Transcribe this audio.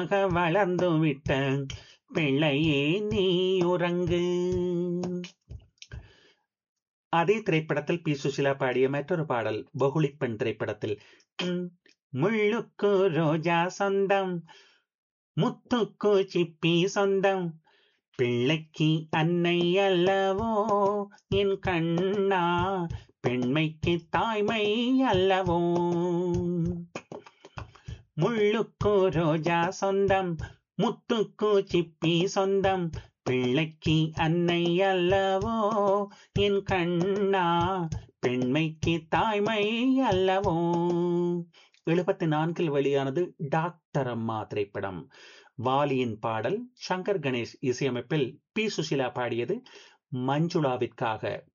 வளர்ந்து விட்ட பிள்ளையே நீ உறங்கு அதே திரைப்படத்தில் பி சுசிலா பாடிய மற்றொரு பாடல் பகுளிப் பெண் திரைப்படத்தில் ம், முள்ளுக்கு ரோஜா சொந்தம் முத்துக்கு சிப்பி சொந்தம் பிள்ளைக்கு அன்னை அல்லவோ என் கண்ணா பெண்மைக்கு தாய்மை அல்லவோ முள்ளுக்கு ரோஜா சொந்தம் முத்துக்கு சிப்பி சொந்தம் பிள்ளைக்கு அன்னை அல்லவோ என் கண்ணா பெண்மைக்கு தாய்மை அல்லவோ எழுபத்தி நான்கில் வெளியானது டாக்டர் அம்மா திரைப்படம் வாலியின் பாடல் சங்கர் கணேஷ் இசையமைப்பில் பி சுசிலா பாடியது மஞ்சுளாவிற்காக